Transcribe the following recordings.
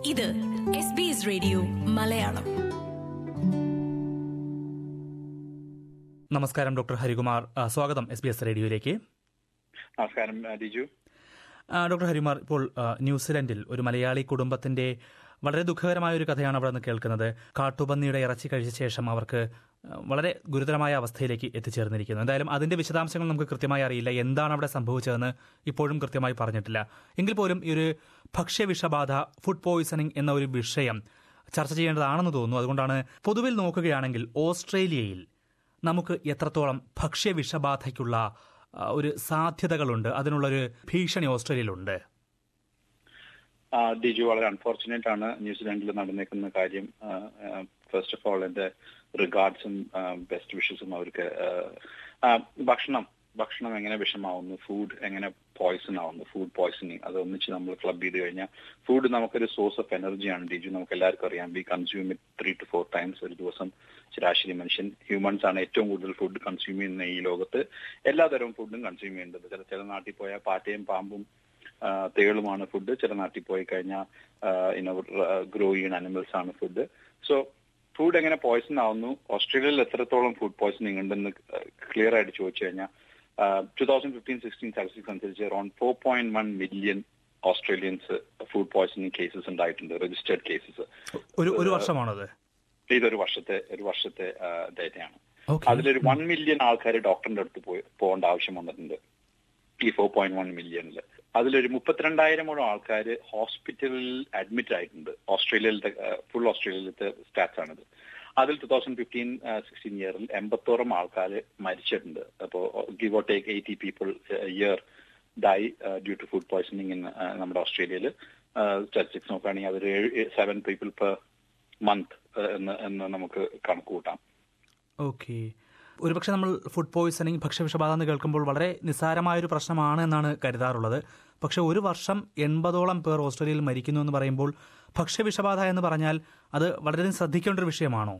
ഇത് S B S radio Malayalam നമസ്കാരം doctor Harikumar ആ, സ്വാഗതം എസ് ബി എസ് റേഡിയോയിലേക്ക് നമസ്കാരം ആ, ഡിജു ആ, ഡോക്ടർ ഹരികുമാർ ഇപ്പോൾ ആ, ന്യൂസിലൻഡിൽ ഒരു മലയാളി കുടുംബത്തിന്റെ വളരെ ദുഃഖകരമായ ഒരു കഥയാണ് അവിടെ നിന്ന് കേൾക്കുന്നത് കാട്ടുപന്നിയുടെ ഇറച്ചി കഴിച്ച ശേഷം അവർക്ക് ആ, വളരെ ഗുരുതരമായ അവസ്ഥയിലേക്ക് എത്തിച്ചേർന്നിരിക്കുന്നു എന്തായാലും അതിന്റെ വിശദാംശങ്ങൾ നമുക്ക് കൃത്യമായി അറിയില്ല എന്താണ് അവിടെ സംഭവിച്ചതെന്ന് ഇപ്പോഴും കൃത്യമായി പറഞ്ഞിട്ടില്ല എങ്കിൽ പോലും ഈ ഒരു ഭക്ഷ്യവിഷബാധ ഫുഡ് പോയിസണിംഗ് എന്ന ഒരു വിഷയം ചർച്ച ചെയ്യേണ്ടതാണെന്ന് തോന്നുന്നു അതുകൊണ്ടാണ് പൊതുവിൽ നോക്കുകയാണെങ്കിൽ ഓസ്ട്രേലിയയിൽ നമുക്ക് എത്രത്തോളം ഭക്ഷ്യവിഷബാധയ്ക്കുള്ള ആ, ഒരു സാധ്യതകളുണ്ട് അതിനുള്ളൊരു ഭീഷണി ഓസ്ട്രേലിയയിലുണ്ട് ആ, ഡിജു വളരെ അൺഫോർച്ചുനേറ്റ് ആണ് ന്യൂസിലാൻഡിൽ നടന്നേക്കുന്ന കാര്യം ഫസ്റ്റ് ഓഫ് ഓൾ എന്റെ റിഗാർഡ്സും ബെസ്റ്റ് വിഷസും അവർക്ക് ആ, ആ, ഭക്ഷണം ഭക്ഷണം എങ്ങനെ വിഷമാവുന്നു ഫുഡ് എങ്ങനെ പോയ്സൺ ആവുന്നു ഫുഡ് പോയ്സണിങ് അത് ഒന്നിച്ച് നമ്മൾ ക്ലബ് ചെയ്ത് കഴിഞ്ഞാൽ ഫുഡ് നമുക്കൊരു സോഴ്സ് ഓഫ് എനർജിയാണ് ഡിജു നമുക്ക് എല്ലാവർക്കും അറിയാം we consume it three to four times ഒരു ദിവസം ശരാശരി മനുഷ്യൻ ഹ്യൂമൻസ് ആണ് ഏറ്റവും കൂടുതൽ ഫുഡ് കൺസ്യൂം ചെയ്യുന്ന ഈ ലോകത്ത് എല്ലാതരം ഫുഡും കൺസ്യൂം ചെയ്യേണ്ടത് ചില ചില നാട്ടിൽ പോയാൽ പാറ്റയും പാമ്പും ആ, തേളുമാണ് ഫുഡ് ചില നാട്ടിൽ പോയി കഴിഞ്ഞാൽ ഇനോ ഗ്രോ ചെയ്യുന്ന അനിമൽസ് ആണ് ഫുഡ് സോ ഫുഡ് എങ്ങനെ പോയ്സൺ ആവുന്നു ഓസ്ട്രേലിയയിൽ എത്രത്തോളം ഫുഡ് പോയ്സണിങ് ഉണ്ടെന്ന് ക്ലിയർ ആയിട്ട് ചോദിച്ചു കഴിഞ്ഞാൽ two thousand fifteen sixteen statistics അനുസരിച്ച് around four point one million Australians food poisoning cases ഉണ്ടായിട്ടുണ്ട് രജിസ്റ്റേർഡ് കേസസ് ഒരു ഒരു വർഷമാണത് ഇതൊരു വർഷത്തെ ഒരു വർഷത്തെ ഡേറ്റയാണ് ഓക്കെ അതിലൊരു വൺ മില്യൺ ആൾക്കാർ ഡോക്ടറിന്റെ അടുത്ത് പോയി പോകേണ്ട ആവശ്യം വന്നിട്ടുണ്ട് ഈ ഫോർ പോയിന്റ് വൺ മില്യണിൽ അതിലൊരു മുപ്പത്തിരണ്ടായിരമോളം ആൾക്കാർ ഹോസ്പിറ്റലിൽ അഡ്മിറ്റ് ആയിട്ടുണ്ട് ഓസ്ട്രേലിയയിലത്തെ ഫുൾ ഓസ്ട്രേലിയയിലത്തെ സ്റ്റാറ്റ്സ് ആണിത് അതിൽ ടൂ തൗസൻഡ് ഫിഫ്റ്റീൻ സിക്സ്റ്റീൻ ഇയറിൽ എൺപത്തോളം ആൾക്കാർ മരിച്ചിട്ടുണ്ട് അപ്പോൾ give or take eighty people year die due to food poisoning in നമ്മുടെ ഓസ്ട്രേലിയയിൽ സ്റ്റാറ്റിസ്റ്റിക്സ് നോക്കുകയാണെങ്കിൽ അതൊരു സെവൻ പീപ്പിൾ പെർ മന്ത് എന്ന് എന്ന് നമുക്ക് കണക്ക് കൂട്ടാം ഓക്കെ ഒരുപക്ഷെ നമ്മൾ ഫുഡ് പോയിസണിങ് ഭക്ഷ്യവിഷബാധ എന്ന് കേൾക്കുമ്പോൾ വളരെ നിസ്സാരമായൊരു പ്രശ്നമാണ് എന്നാണ് കരുതാറുള്ളത് പക്ഷെ ഒരു വർഷം എൺപതോളം പേർ ഓസ്ട്രേലിയയിൽ മരിക്കുന്നു എന്ന് പറയുമ്പോൾ ഭക്ഷ്യവിഷബാധ എന്ന് പറഞ്ഞാൽ അത് വളരെയധികം ശ്രദ്ധിക്കേണ്ട ഒരു വിഷയമാണോ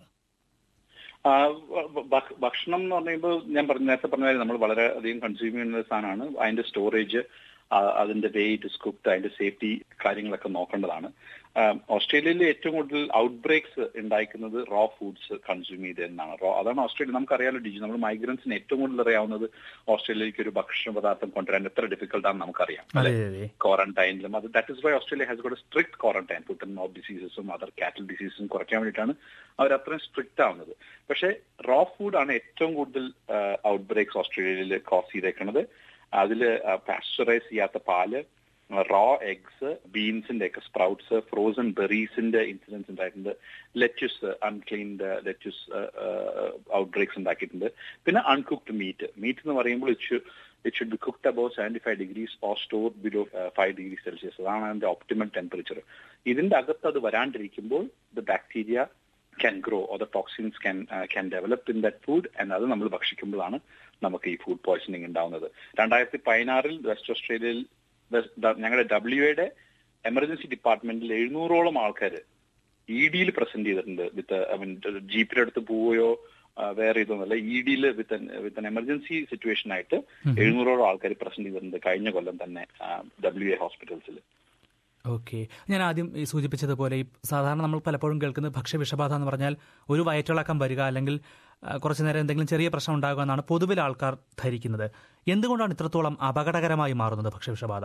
ആ, ഭ- ഭ- ഭക്ഷണം എന്ന് പറയുമ്പോൾ ഞാൻ പറഞ്ഞ നേരത്തെ പറഞ്ഞ കാര്യം നമ്മൾ വളരെ അധികം കൺസ്യൂം ചെയ്യുന്ന ഒരു സാധനമാണ് അതിന്റെ സ്റ്റോറേജ് അതിന്റെ വേ ഇറ്റ് ഇസ് കുക്ഡ് അതിന്റെ സേഫ്റ്റി കാര്യങ്ങളൊക്കെ നോക്കേണ്ടതാണ് ആ, ഓസ്ട്രേലിയയിൽ ഏറ്റവും കൂടുതൽ ഔട്ട് ബ്രേക്സ് ഉണ്ടായിരിക്കുന്നത് റോ ഫുഡ്സ് കൺസ്യൂം ചെയ്ത് എന്നാണ് റോ അതാണ് ഓസ്ട്രേലിയ നമുക്കറിയാലോ ഡിജി നമ്മൾ മൈഗ്രൻസിന് ഏറ്റവും കൂടുതൽ അറിയാവുന്നത് ഓസ്ട്രേലിയയിലേക്ക് ഒരു ഭക്ഷണ പദാർത്ഥം കൊണ്ടുവരാൻ എത്ര ഡിഫിക്കൽട്ട് ആണെന്ന് നമുക്കറിയാം അതെ അതെ ക്വാറന്റൈനിലും അത് that is why Australia has got strict quarantine foot and mouth ഡിസീസസും അതർ കാറ്റൽ ഡിസീസസും കുറയ്ക്കാൻ വേണ്ടിയിട്ടാണ് അവർ അത്രയും സ്ട്രിക്റ്റ് ആവുന്നത് പക്ഷേ റോ ഫുഡാണ് ഏറ്റവും കൂടുതൽ ഔട്ട് ബ്രേക്സ് ഓസ്ട്രേലിയയിൽ കോസ് ചെയ്തേക്കുന്നത് അതിൽ പാസ്ചറൈസ് ചെയ്യാത്ത പാല് റോ എഗ്സ് ബീൻസിന്റെ ഒക്കെ സ്പ്രൗട്ട്സ് ഫ്രോസൺ ബെറീസിന്റെ ഇൻസിഡൻസ് ഉണ്ടായിട്ടുണ്ട് lettuce uncleaned lettuce outbreaks ഉണ്ടാക്കിയിട്ടുണ്ട് പിന്നെ അൺകുക്ഡ് മീറ്റ് മീറ്റ് എന്ന് പറയുമ്പോൾ it it should be cooked above seventy five degrees or store below five degree Celsius അതാണ് അതിന്റെ ഒപ്റ്റിമൽ ടെമ്പറേച്ചർ ഇതിന്റെ അകത്ത് അത് വരാണ്ടിരിക്കുമ്പോൾ the bacteria can grow or the toxins can can develop in that food and അത് നമ്മൾ ഭക്ഷിക്കുമ്പോഴാണ് നമുക്ക് ഈ ഫുഡ് പോയ്സണിങ് ഉണ്ടാവുന്നത് രണ്ടായിരത്തി പതിനാറിൽ വെസ്റ്റ് ഓസ്ട്രേലിയയിൽ വെസ്- ദ- ഞങ്ങളുടെ ഡബ്ല്യു എയുടെ എമർജൻസി ഡിപ്പാർട്ട്മെന്റിൽ എഴുന്നൂറോളം ആൾക്കാർ ഇ ഡിയിൽ പ്രസന്റ് ചെയ്തിട്ടുണ്ട് വിത്ത് ഐ മീൻ ജീപ്പിന്റെ അടുത്ത് പോവുകയോ ആ, വേറെ ഇതൊന്നുമല്ല ഇ ഡിയിൽ വിത്ത് വിത്ത് എമർജൻസി സിറ്റുവേഷൻ ആയിട്ട് എഴുന്നൂറോളം ആൾക്കാർ പ്രസന്റ് ചെയ്തിട്ടുണ്ട് കഴിഞ്ഞ കൊല്ലം തന്നെ ഡബ്ല്യു എ ഹോസ്പിറ്റൽസിൽ ഓക്കെ ഞാൻ ആദ്യം ഈ സൂചിപ്പിച്ചതുപോലെ ഈ സാധാരണ നമ്മൾ പലപ്പോഴും കേൾക്കുന്നത് ഭക്ഷ്യവിഷബാധ എന്ന് പറഞ്ഞാൽ ഒരു വയറ്റിളക്കം വരിക അല്ലെങ്കിൽ ആ, കുറച്ചു നേരം എന്തെങ്കിലും ചെറിയ പ്രശ്നം ഉണ്ടാകുക എന്നാണ് പൊതുവിൽ ആൾക്കാർ ധരിക്കുന്നത് എന്തുകൊണ്ടാണ് ഇത്രത്തോളം അപകടകരമായി മാറുന്നത് ഭക്ഷ്യവിഷബാധ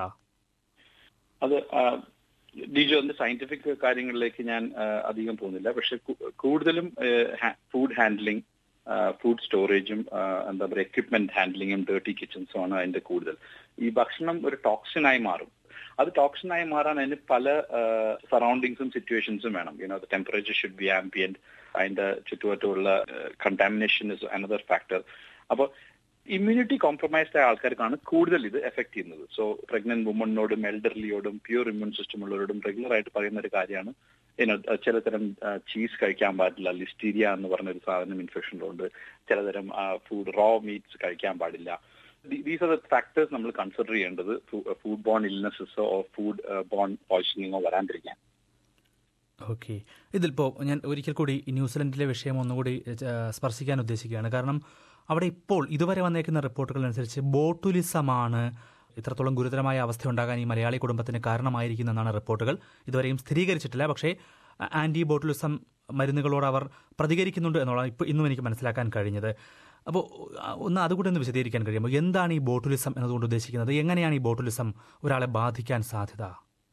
അത് ഡിജോ അതിന്റെ സയന്റിഫിക് കാര്യങ്ങളിലേക്ക് ഞാൻ ആ, അധികം പോകുന്നില്ല പക്ഷെ കു- കൂടുതലും ഫുഡ് ഹാൻഡ്ലിംഗ് ഫുഡ് സ്റ്റോറേജും എന്താ പറയുക എക്വിപ്മെന്റ് ഹാൻഡ്ലിങ്ങും ഡേർട്ടി കിച്ചൺസും ആണ് അതിന്റെ കൂടുതൽ ഈ ഭക്ഷണം ഒരു ടോക്സിനായി മാറും അത് ടോക്സിനായി മാറാൻ അതിന് പല സറൗണ്ടിങ്സും സിറ്റുവേഷൻസും വേണം you know the temperature should be ambient അതിന്റെ ചുറ്റുവട്ടമുള്ള കണ്ടാമിനേഷൻ ഇസ് അനദർ ഫാക്ടർ അപ്പോൾ ഇമ്മ്യൂണിറ്റി കോംപ്രമൈസ്ഡ് ആയ ആൾക്കാർക്കാണ് കൂടുതൽ ഇത് എഫക്ട് ചെയ്യുന്നത് സോ പ്രഗ്നന്റ് വുമണിനോടും എൽഡർലിയോടും പ്യൂർ ഇമ്മ്യൂൺ സിസ്റ്റം ഉള്ളവരോടും റെഗുലർ ആയിട്ട് പറയുന്ന ഒരു കാര്യമാണ് യുനോ ചിലതരം ചീസ് കഴിക്കാൻ പാടില്ല ലിസ്റ്റീരിയ എന്ന് പറഞ്ഞ ഒരു സാധനം ഇൻഫെക്ഷൻ ഉള്ളത് ചിലതരം ഫുഡ് റോ മീറ്റ്സ് കഴിക്കാൻ പാടില്ല ദീസ് ആർ ദ ഫാക്ടേഴ്സ് നമ്മൾ കൺസിഡർ ചെയ്യേണ്ടത് ഫുഡ് ബോൺ ഇൽനെസ്സോ ഓർ ഫുഡ് ബോൺ പോയ്സണിങ്ങോ വരാണ്ടിരിക്കാൻ ഓക്കെ ഇതിലിപ്പോൾ ഞാൻ ഒരിക്കൽ കൂടി ഈ ന്യൂസിലൻഡിലെ വിഷയം ഒന്നുകൂടി ഏ, സ്പർശിക്കാൻ ഉദ്ദേശിക്കുകയാണ് കാരണം അവിടെ ഇപ്പോൾ ഇതുവരെ വന്നേക്കുന്ന റിപ്പോർട്ടുകൾ അനുസരിച്ച് ബോട്ടുലിസമാണ് ഇത്രത്തോളം ഗുരുതരമായ അവസ്ഥ ഉണ്ടാകാൻ ഈ മലയാളി കുടുംബത്തിന് കാരണമായിരിക്കുന്നെന്നാണ് റിപ്പോർട്ടുകൾ ഇതുവരെയും സ്ഥിരീകരിച്ചിട്ടില്ല പക്ഷേ ആ- ആന്റി ബോട്ടുലിസം മരുന്നുകളോട് അവർ പ്രതികരിക്കുന്നുണ്ട് എന്നുള്ളതാണ് ഇപ്പോൾ ഇന്നും എനിക്ക് മനസ്സിലാക്കാൻ കഴിഞ്ഞത് അപ്പോൾ ആ, ഒന്ന് അതുകൂടെ ഒന്ന് വിശദീകരിക്കാൻ കഴിയുമോ എന്താണ് ഈ ബോട്ടുലിസം എന്നതുകൊണ്ട് ഉദ്ദേശിക്കുന്നത് എങ്ങനെയാണ് ഈ ബോട്ടുലിസം ഒരാളെ ബാധിക്കാൻ സാധ്യത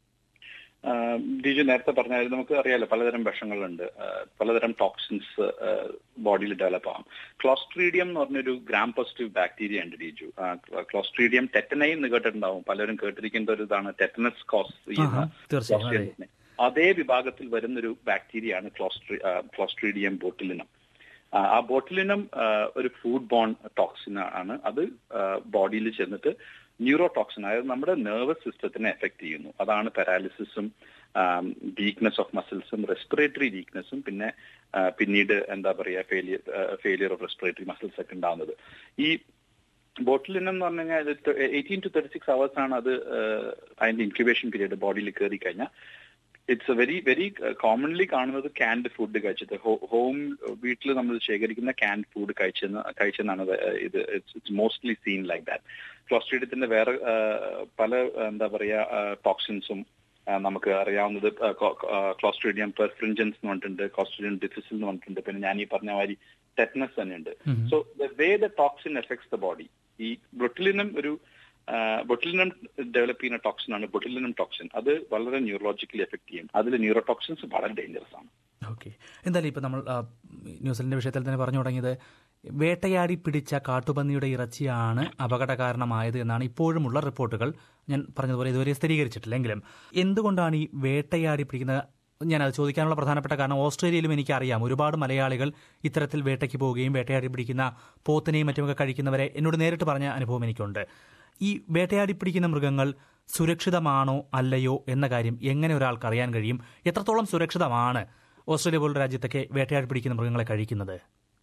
ഡിജു നേരത്തെ പറഞ്ഞാൽ നമുക്ക് അറിയാലോ പലതരം വിഷങ്ങളുണ്ട് ആ, പലതരം ടോക്സിൻസ് ബോഡിയിൽ ഡെവലപ്പ് ആവാം ക്ലോസ്ട്രീഡിയം എന്ന് പറഞ്ഞൊരു ഗ്രാം പോസിറ്റീവ് ബാക്ടീരിയ ഉണ്ട് ഡിജു ക്ലോസ്ട്രീഡിയം ടെറ്റനൈൻ എന്ന് കേട്ടിട്ടുണ്ടാവും പലരും കേട്ടിരിക്കുന്ന ഒരു ഇതാണ് ടെറ്റനസ് കോസ് ആഹാ, തീർച്ചയായും, അതെ. ചെയ്യുന്ന അതേ വിഭാഗത്തിൽ വരുന്നൊരു ബാക്ടീരിയയാണ് ക്ലോസ്ട്രി ക്ലോസ്ട്രീഡിയം ബോട്ടിലിനം ആ, ആ ബോട്ടിലിനം ആ, ഒരു ഫുഡ് ബോൺ ടോക്സിൻ ആണ് അത് ബോഡിയിൽ ചെന്നിട്ട് ന്യൂറോ ടോക്സിൻ അതായത് നമ്മുടെ നെർവസ് സിസ്റ്റത്തിനെ എഫക്ട് ചെയ്യുന്നു അതാണ് പാരാലിസിസും വീക്ക്നെസ് ഓഫ് മസിൽസും റെസ്പിറേറ്ററി വീക്ക്നെസ്സും പിന്നെ ആ, പിന്നീട് എന്താ പറയുക failure failure of respiratory muscles ഒക്കെ ഉണ്ടാകുന്നത് ഈ ബോട്ടിലിനം എന്ന് പറഞ്ഞു കഴിഞ്ഞാൽ eighteen to thirty six hours ആണ് അത് ഏഹ്, അതിന്റെ ഇൻക്യുബേഷൻ പീരീഡ് ബോഡിയിൽ കയറി കഴിഞ്ഞാൽ it's a very very commonly കാണുന്നത് ക്യാൻഡ് ഫുഡ് കഴിച്ചത് ഹോം വീട്ടിൽ നമ്മൾ ശേഖരിക്കുന്ന ക്യാൻഡ് ഫുഡ് കഴിച്ചെന്ന് കഴിച്ചെന്നാണ് ഇത് ഇത് it's mostly seen like that ക്ലോസ്ട്രീഡിയത്തിന്റെ വേറെ ഏഹ്, പല എന്താ പറയുക ടോക്സിൻസും നമുക്ക് അറിയാവുന്നത് ക്ലോസ്ട്രീഡിയം പെർഫ്രിഞ്ചൻസ് എന്ന് പറഞ്ഞിട്ടുണ്ട് ക്ലോസ്ട്രീഡിയം ഡിഫിസിൽ എന്ന് പറഞ്ഞിട്ടുണ്ട് പിന്നെ ഞാൻ ഈ പറഞ്ഞ മാതിരി ടെറ്റ്നസ് തന്നെ ഉണ്ട് so the way the toxin effects the body ഈ ബൊട്ടിലിനം ഒരു ബൊട്ടിലിനം ഡെവലപ്പ് ചെയ്യുന്ന ടോക്സിൻ ആണ് ബൊട്ടിലിനം ടോക്സിൻ അത് വളരെ ന്യൂറോളജിക്കലി എഫക്ട് ചെയ്യും അതിൽ ന്യൂറോ ടോക്സിൻസ് വളരെ ഡേഞ്ചറസ് ആണ് ഓക്കെ എന്തായാലും ഇപ്പം നമ്മൾ ആ, ന്യൂസിലൻഡിന്റെ വിഷയത്തിൽ തന്നെ പറഞ്ഞു തുടങ്ങിയത് വേട്ടയാടി പിടിച്ച കാട്ടുപന്നിയുടെ ഇറച്ചിയാണ് അപകട കാരണമായത് എന്നാണ് ഇപ്പോഴുമുള്ള റിപ്പോർട്ടുകൾ ഞാൻ പറഞ്ഞതുപോലെ ഇതുവരെ സ്ഥിരീകരിച്ചിട്ടില്ലെങ്കിലും എന്തുകൊണ്ടാണ് ഈ വേട്ടയാടി പിടിക്കുന്ന ഞാൻ അത് ചോദിക്കാനുള്ള പ്രധാനപ്പെട്ട കാരണം ഓസ്ട്രേലിയയിലും എനിക്കറിയാം ഒരുപാട് മലയാളികൾ ഇത്തരത്തിൽ വേട്ടയ്ക്ക് പോവുകയും വേട്ടയാടി പിടിക്കുന്ന പോത്തിനെയും മറ്റുമൊക്കെ കഴിക്കുന്നവരെ എന്നോട് നേരിട്ട് പറഞ്ഞ അനുഭവം എനിക്കുണ്ട് ഈ വേട്ടയാടി പിടിക്കുന്ന മൃഗങ്ങൾ സുരക്ഷിതമാണോ അല്ലയോ എന്ന കാര്യം എങ്ങനെ ഒരാൾക്ക് അറിയാൻ കഴിയും എത്രത്തോളം സുരക്ഷിതമാണ് ഓസ്ട്രേലിയ പോലുള്ള രാജ്യത്തൊക്കെ വേട്ടയാടി പിടിക്കുന്ന മൃഗങ്ങളെ കഴിക്കുന്നത്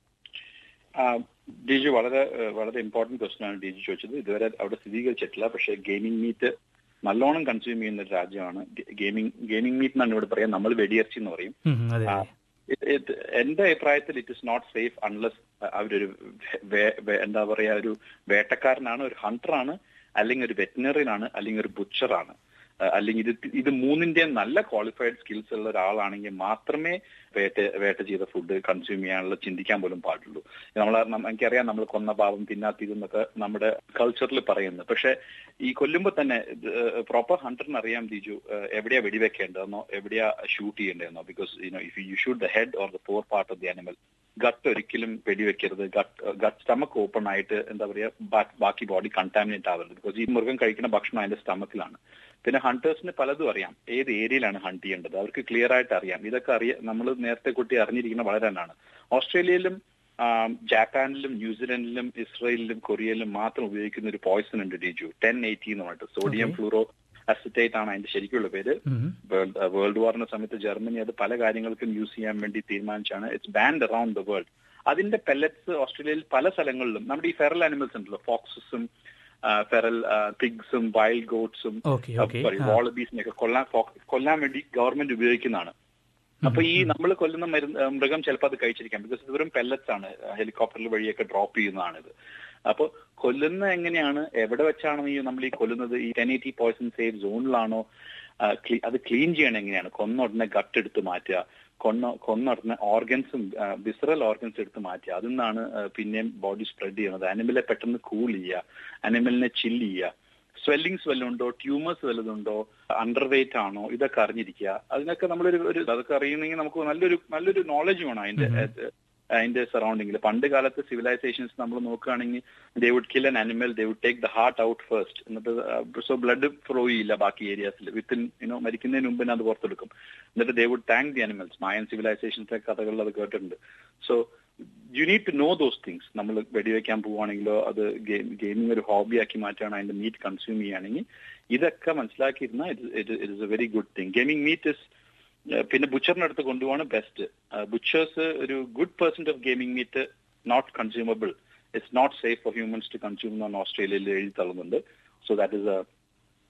ഡിജു വളരെ ഏഹ്, വളരെ ഇമ്പോർട്ടന്റ് ക്വസ്റ്റൻ ആണ് ഡിജു ചോദിച്ചത് ഇതുവരെ അവിടെ സ്ഥിരീകരിച്ചിട്ടില്ല പക്ഷേ ഗെയിമിംഗ് മീറ്റ് നല്ലോണം കൺസ്യൂം ചെയ്യുന്ന ഒരു രാജ്യമാണ് ഗെയിമിംഗ് ഗെയിമിംഗ് മീറ്റ് എന്നാണ് ഇവിടെ പറയാം നമ്മൾ വെടിയിറച്ചി എന്ന് പറയും ഉം, അതെ ആ, ഇത് ഇത് എന്റെ അഭിപ്രായത്തിൽ it is not safe unless അവരൊരു വേ- വേ- എന്താ പറയാ ഒരു വേട്ടക്കാരനാണ് ഒരു ഹണ്ടറാണ് അല്ലെങ്കിൽ ഒരു വെറ്റിനറിയൻ ആണ് അല്ലെങ്കിൽ ഒരു ബുച്ചറാണ് അല്ലെങ്കിൽ ഇത് ഇത് മൂന്നിന്റെയും നല്ല ക്വാളിഫൈഡ് സ്കിൽസ് ഉള്ള ഒരാളാണെങ്കിൽ മാത്രമേ വേട്ട വേട്ട ചെയ്ത ഫുഡ് കൺസ്യൂം ചെയ്യാനുള്ള ചിന്തിക്കാൻ പോലും പാടുള്ളൂ നമ്മൾ എനിക്കറിയാം നമ്മൾ കൊന്ന പാവം തിന്നാത്തിതെന്നൊക്കെ നമ്മുടെ കൾച്ചറിൽ പറയുന്നത് പക്ഷെ ഈ കൊല്ലുമ്പോൾ തന്നെ പ്രോപ്പർ ഹണ്ടറിന് അറിയാം ദീജു ഏഹ് എവിടെയാ വെടിവെക്കേണ്ടതെന്നോ എവിടെയാ ഷൂട്ട് ചെയ്യേണ്ടതെന്നോ because you know if you shoot the head or the fore part of the animal gut ഒരിക്കലും വെടിവെക്കരുത് ഗട്ട് ഗട്ട് സ്റ്റമക്ക് ഓപ്പൺ ആയിട്ട് എന്താ പറയാ ബാ- ബാക്കി ബോഡി കണ്ടാമിനേറ്റ് ആവരുത് ബിക്കോസ് ഈ മൃഗം കഴിക്കുന്ന ഭക്ഷണം അതിന്റെ സ്റ്റമക്കിലാണ് പിന്നെ ഹണ്ടേഴ്സിന് പലതും അറിയാം ഏത് ഏരിയയിലാണ് ഹണ്ട് ചെയ്യേണ്ടത് അവർക്ക് ക്ലിയർ ആയിട്ട് അറിയാം ഇതൊക്കെ അറിയാം നമ്മൾ നേരത്തെ കുട്ടി അറിഞ്ഞിരിക്കുന്ന വളരെ നന്നാണ് ഓസ്ട്രേലിയയിലും ആം, ജാപ്പാനിലും ന്യൂസിലൻഡിലും ഇസ്രയേലിലും കൊറിയയിലും മാത്രം ഉപയോഗിക്കുന്ന ഒരു പോയിസൺ ഉണ്ട് ഡിജു ടെൻ എയ്റ്റി എന്ന് പറഞ്ഞിട്ട് സോഡിയം ഫ്ലൂറോ അസിറ്റേറ്റ് ആണ് അതിന്റെ ശരിക്കുള്ള പേര് ഉം. വേൾഡ് വേൾഡ് വാറിന്റെ സമയത്ത് ജർമ്മനി അത് പല കാര്യങ്ങൾക്കും യൂസ് ചെയ്യാൻ വേണ്ടി തീരുമാനിച്ചാണ് it's banned around the world അതിന്റെ പെല്ലറ്റ്സ് ഓസ്ട്രേലിയയിൽ പല സ്ഥലങ്ങളിലും നമ്മുടെ ഈ ഫെറൽ ആനിമൽസ് ഉണ്ടല്ലോ ഫോക്സസും ഫെറൽ പിഗ്സും വൈൽഡ് ഗോട്ട്സും ഓക്കെ ഓക്കെ സോറി വാളബീസിനെയൊക്കെ കൊല്ലാൻ ഫോ- കൊല്ലാൻ വേണ്ടി ഗവൺമെന്റ് ഉപയോഗിക്കുന്നതാണ് അപ്പൊ ഈ നമ്മൾ കൊല്ലുന്ന മരുന്ന് ആ, മൃഗം ചിലപ്പോൾ അത് കഴിച്ചിരിക്കാം ബിക്കോസ് ഇത് വെറും പെല്ലറ്റ്സ് ആണ് ഹെലികോപ്റ്ററിൽ വഴിയൊക്കെ ഡ്രോപ്പ് ചെയ്യുന്നതാണിത് അപ്പൊ കൊല്ലുന്ന എങ്ങനെയാണ് എവിടെ വെച്ചാണ് ഈ നമ്മൾ ഈ കൊല്ലുന്നത് ഈ ടെൻ എയ്റ്റി പോയിസൺ സേഫ് സോണിലാണോ ആ, ക്ലീ- അത് ക്ലീൻ ചെയ്യണം എങ്ങനെയാണ് കൊന്ന ഉടനെ ഗട്ട് എടുത്ത് മാറ്റുക കൊന്ന കൊന്ന ഉടനെ ഓർഗൻസും വിസറൽ ഓർഗൻസ് എടുത്ത് മാറ്റുക അതിൽ നിന്നാണ് ആ, പിന്നെയും ബോഡി സ്പ്രെഡ് ചെയ്യുന്നത് അനിമലെ പെട്ടെന്ന് കൂൾ ചെയ്യുക അനിമലിനെ ചില്ല് ചെയ്യുക സ്വെല്ലിങ്സ് വല്ലതും ഉണ്ടോ ട്യൂമേഴ്സ് വല്ലതുണ്ടോ അണ്ടർ വെയിറ്റ് ആണോ ഇതൊക്കെ അറിഞ്ഞിരിക്കുക അതിനൊക്കെ നമ്മളൊരു ഒരു അതൊക്കെ അറിയുന്നെങ്കിൽ നമുക്ക് നല്ലൊരു നല്ലൊരു നോളജ് വേണം അതിന്റെ ഏഹ്, അതിന്റെ സറൗണ്ടിങ്ങിൽ പണ്ട് കാലത്ത് സിവിലൈസേഷൻസ് നമ്മൾ നോക്കുകയാണെങ്കിൽ they would kill an animal they would take the heart out first എന്നിട്ട് സോ ബ്ലഡ് ഫ്ലോ ചെയ്യില്ല ബാക്കി ഏരിയാസിൽ വിത്തിൻ യുനോ മരിക്കുന്നതിന് മുമ്പ് തന്നെ അത് പുറത്തെടുക്കും എന്നിട്ട് they would thank the animals Mayan സിവിലൈസേഷൻസിന്റെ കഥകളിൽ അത് കേട്ടിട്ടുണ്ട് so you need to know those things നമ്മൾ വെടിവെക്കാൻ പോവുകയാണെങ്കിലോ അത് ഗെയിമിംഗ് ഒരു ഹോബിയാക്കി മാറ്റുകയാണ് അതിന്റെ മീറ്റ് കൺസ്യൂം ചെയ്യുകയാണെങ്കിൽ ഇതൊക്കെ മനസ്സിലാക്കിയിരുന്ന it is a very good thing gaming meat is പിന്നെ ബുച്ചറിന്റെ അടുത്ത് കൊണ്ടുപോവാണ് ബെസ്റ്റ് ബുച്ചേഴ്സ് ഒരു good percent of gaming meat not consumable it's not safe for humans to consume എന്നാണ് ഓസ്ട്രേലിയയിൽ എഴുതി തള്ളുന്നുണ്ട് so that is a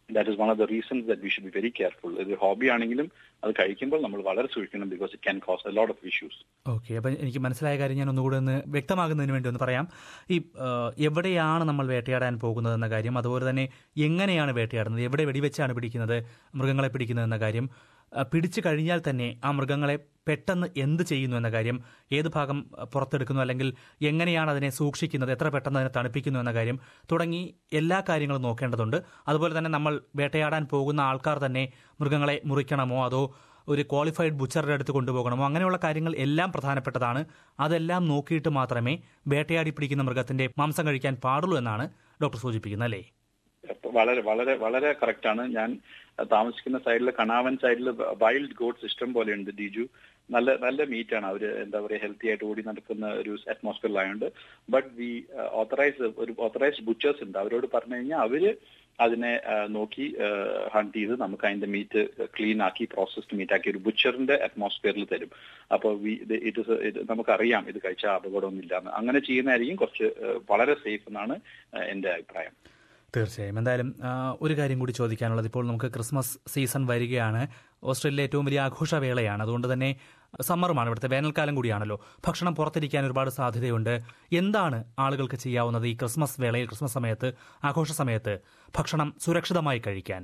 that is one of the reasons that we should be very careful ഇത് hobby ആണെങ്കിലും അത് കഴിക്കുമ്പോൾ നമ്മൾ വളരെ സൂക്ഷിക്കണം because it can cause a lot of issues okay അപ്പം എനിക്ക് മനസ്സിലായ കാര്യം ഞാൻ ഒന്നുകൂടെ ഒന്ന് വ്യക്തമാകുന്നതിന് വേണ്ടി ഒന്ന് പറയാം ഈ ആ, എവിടെയാണ് നമ്മൾ വേട്ടയാടാൻ പോകുന്നത് എന്ന കാര്യം അതുപോലെ തന്നെ എങ്ങനെയാണ് വേട്ടയാടുന്നത് എവിടെ വെടിവെച്ചാണ് പിടിക്കുന്നത് മൃഗങ്ങളെ പിടിക്കുന്നത് എന്ന കാര്യം ആ, പിടിച്ചു കഴിഞ്ഞാൽ തന്നെ ആ മൃഗങ്ങളെ പെട്ടെന്ന് എന്ത് ചെയ്യുന്നു എന്ന കാര്യം ഏത് ഭാഗം ആ, പുറത്തെടുക്കുന്നു അല്ലെങ്കിൽ എങ്ങനെയാണ് അതിനെ സൂക്ഷിക്കുന്നത് എത്ര പെട്ടെന്ന് അതിനെ തണുപ്പിക്കുന്നു എന്ന കാര്യം തുടങ്ങി എല്ലാ കാര്യങ്ങളും നോക്കേണ്ടതുണ്ട് അതുപോലെ തന്നെ നമ്മൾ വേട്ടയാടാൻ പോകുന്ന ആൾക്കാർ തന്നെ മൃഗങ്ങളെ മുറിക്കണമോ അതോ ഒരു ക്വാളിഫൈഡ് ബുച്ചറുടെ അടുത്ത് കൊണ്ടുപോകണമോ അങ്ങനെയുള്ള കാര്യങ്ങൾ എല്ലാം പ്രധാനപ്പെട്ടതാണ് അതെല്ലാം നോക്കിയിട്ട് മാത്രമേ വേട്ടയാടി പിടിക്കുന്ന മൃഗത്തിന്റെ മാംസം കഴിക്കാൻ പാടുള്ളൂ എന്നാണ് ഡോക്ടർ സൂചിപ്പിക്കുന്നത് അല്ലേ വളരെ വളരെ വളരെ കറക്റ്റ് ആണ് ഞാൻ താമസിക്കുന്ന സൈഡിൽ കണാവൻ സൈഡിൽ വൈൽഡ് ഗോഡ്സ് ഇഷ്ടം പോലെ ഉണ്ട് ഡിജു നല്ല നല്ല മീറ്റ് ആണ് അവര് എന്താ പറയുക ഹെൽത്തി ആയിട്ട് ഓടി നടക്കുന്ന ഒരു അറ്റ്മോസ്ഫിയറിലായുണ്ട് ബട്ട് വി ഓത്തറൈസ് ഒരു ഓത്തറൈസ്ഡ് ബുച്ചേഴ്സ് ഉണ്ട് അവരോട് പറഞ്ഞു കഴിഞ്ഞാൽ അവര് അതിനെ ആ, നോക്കി ഹണ്ട് ചെയ്ത് നമുക്ക് അതിന്റെ മീറ്റ് ക്ലീൻ ആക്കി പ്രോസസ്ഡ് മീറ്റ് ആക്കി ഒരു ബുച്ചറിന്റെ അറ്റ്മോസ്ഫിയറിൽ തരും അപ്പോൾ ഇറ്റ് ഇസ് നമുക്കറിയാം ഇത് കഴിച്ചാൽ അപകടമൊന്നുമില്ല എന്ന് അങ്ങനെ ചെയ്യുന്നതായിരിക്കും കുറച്ച് ആ, വളരെ സേഫ് എന്നാണ് ആ, എന്റെ അഭിപ്രായം തീർച്ചയായും എന്തായാലും ആ, ഒരു കാര്യം കൂടി ചോദിക്കാനുള്ളത് ഇപ്പോൾ നമുക്ക് ക്രിസ്മസ് സീസൺ വരികയാണ് ഓസ്ട്രേലിയയിലെ ഏറ്റവും വലിയ ആഘോഷവേളയാണ് അതുകൊണ്ട് തന്നെ സമ്മറുമാണ് ഇവിടുത്തെ വേനൽക്കാലം കൂടിയാണല്ലോ ഭക്ഷണം പുറത്തിരിക്കാൻ ഒരുപാട് സാധ്യതയുണ്ട് എന്താണ് ആളുകൾക്ക് ചെയ്യാവുന്നത് ഈ ക്രിസ്മസ് വേളയിൽ ക്രിസ്മസ് സമയത്ത് ആഘോഷ സമയത്ത് ഭക്ഷണം സുരക്ഷിതമായി കഴിക്കാൻ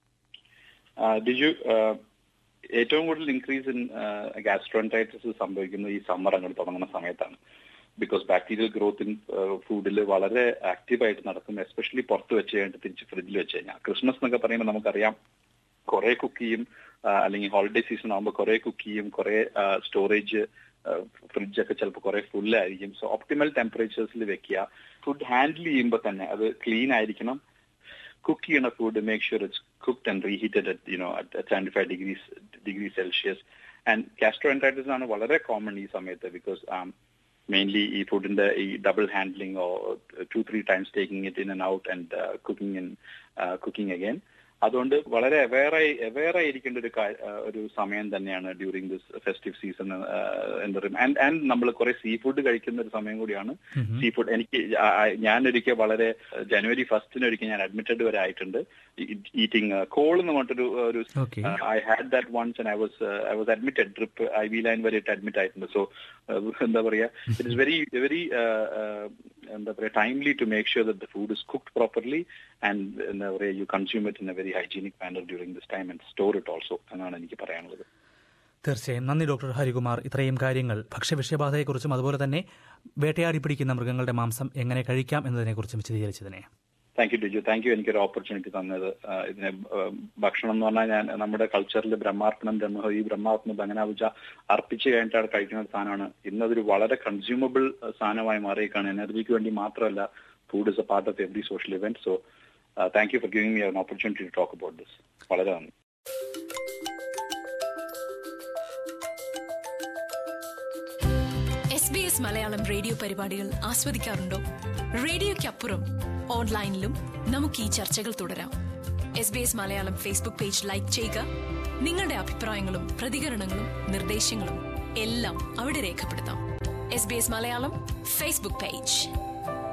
ഡിജു ഏറ്റവും കൂടുതൽ ഇൻക്രീസ് ഇൻ ഗാസ്ട്രോൻറ്റൈറ്റിസ് സംഭവിക്കുന്നത് ഈ സമ്മർ അങ്ങോട്ട് തുടങ്ങുന്ന സമയത്താണ് ബിക്കോസ് ബാക്ടീരിയൽ ഗ്രോത്ത് ഇൻ ഫുഡിൽ വളരെ ആക്റ്റീവായിട്ട് നടക്കും എസ്പെഷ്യലി പുറത്ത് വെച്ച് കഴിഞ്ഞിട്ട് തിരിച്ച് ഫ്രിഡ്ജിൽ വെച്ച് കഴിഞ്ഞാൽ ക്രിസ്മസ് എന്നൊക്കെ പറയുമ്പോൾ നമുക്കറിയാം കുറെ കുക്ക് ചെയ്യും ആ, അല്ലെങ്കിൽ ഹോളിഡേ സീസൺ ആകുമ്പോൾ കുറെ കുക്ക് ചെയ്യും കുറെ സ്റ്റോറേജ് ഫ്രിഡ്ജ് ഒക്കെ ചിലപ്പോൾ കുറെ ഫുൾ ആയിരിക്കും സോ ഒപ്റ്റിമൽ ടെമ്പറേച്ചേഴ്സിൽ വെക്കുക ഫുഡ് ഹാൻഡിൽ ചെയ്യുമ്പോൾ തന്നെ അത് ക്ലീൻ ആയിരിക്കണം കുക്ക് ചെയ്യുന്ന food make sure it's cooked and reheated at you know at seventy five degrees degree Celsius and gastroenteritis ആണ് വളരെ കോമൺ ഈ സമയത്ത് ബിക്കോസ് മെയിൻലി ഈ ഫുഡിന്റെ ഈ double handling or two three times taking it in and out and cooking in cooking again അതുകൊണ്ട് വളരെ അവെയറായി അവെയറായി ഇരിക്കേണ്ട ഒരു കാ- ആ, ഒരു സമയം തന്നെയാണ് ഡ്യൂറിങ് ദിസ് ഫെസ്റ്റീവ് സീസൺ എന്താ പറയുക ആൻഡ് ആൻഡ് നമ്മൾ കുറെ സീ ഫുഡ് കഴിക്കുന്ന ഒരു സമയം കൂടിയാണ് സീ ഫുഡ് എനിക്ക് ആ- ആ- ഞാൻ ഒരിക്കൽ വളരെ ജനുവരി ഫസ്റ്റിന് ഒരിക്കൽ ഞാൻ അഡ്മിറ്റഡ് വരെ ആയിട്ടുണ്ട് ഈറ്റിംഗ് കോൾ എന്ന് പറഞ്ഞിട്ടൊരു ഒരു okay I had that once and I was I was admitted drip I V line വരെ അഡ്മിറ്റ് ആയിട്ടുണ്ട് സോ എന്താ പറയാ ഇറ്റ് ഇസ് വെരി വെരി എന്താ പറയാ timely to make sure that the food is cooked properly and എന്താ പറയാ you consume it in a very hygienic manner during this time and store it also എന്നാണ് എനിക്ക് പറയാനുള്ളത് തീർച്ചയായും നന്ദി ഡോക്ടർ ഹരികുമാർ ഇത്രയും കാര്യങ്ങൾ ഭക്ഷ്യവിഷബാധയെക്കുറിച്ചും അതുപോലെ തന്നെ വേട്ടയാടി പിടിക്കുന്ന മൃഗങ്ങളുടെ മാംസം എങ്ങനെ കഴിക്കാം എന്നതിനെക്കുറിച്ചും വിശദീകരിച്ചതിനെ thank you Diju thank you എനിക്കൊരു ഓപ്പർച്യൂണിറ്റി തന്നത് ആ, ഇതിനെ ആ, ഭക്ഷണം എന്ന് പറഞ്ഞാൽ ഞാൻ നമ്മുടെ കൾച്ചറിൽ ബ്രഹ്മാർപ്പണം ബ്രഹ്മ ഈ ബ്രഹ്മാർപ്പണം ബങ്ങനാപൂജ അർപ്പിച്ച് കഴിഞ്ഞിട്ടാണ് കഴിക്കുന്ന ഒരു സാധനമാണ് ഇന്നതൊരു വളരെ കൺസ്യൂമബിൾ സാധനമായി മാറിയേക്കാണ് എനർജിക്ക് വേണ്ടി മാത്രമല്ല food is a part of every social event so thank you for giving me an opportunity to talk about this വളരെ നന്ദി S B S Malayalam radio പരിപാടികൾ ആസ്വദിക്കാറുണ്ടോ റേഡിയോയ്ക്കപ്പുറം ഓൺലൈനിലും നമുക്ക് ഈ ചർച്ചകൾ തുടരാം S B S Malayalam Facebook page like ചെയ്യുക നിങ്ങളുടെ അഭിപ്രായങ്ങളും പ്രതികരണങ്ങളും നിർദ്ദേശങ്ങളും എല്ലാം അവിടെ രേഖപ്പെടുത്താം S B S Malayalam Facebook page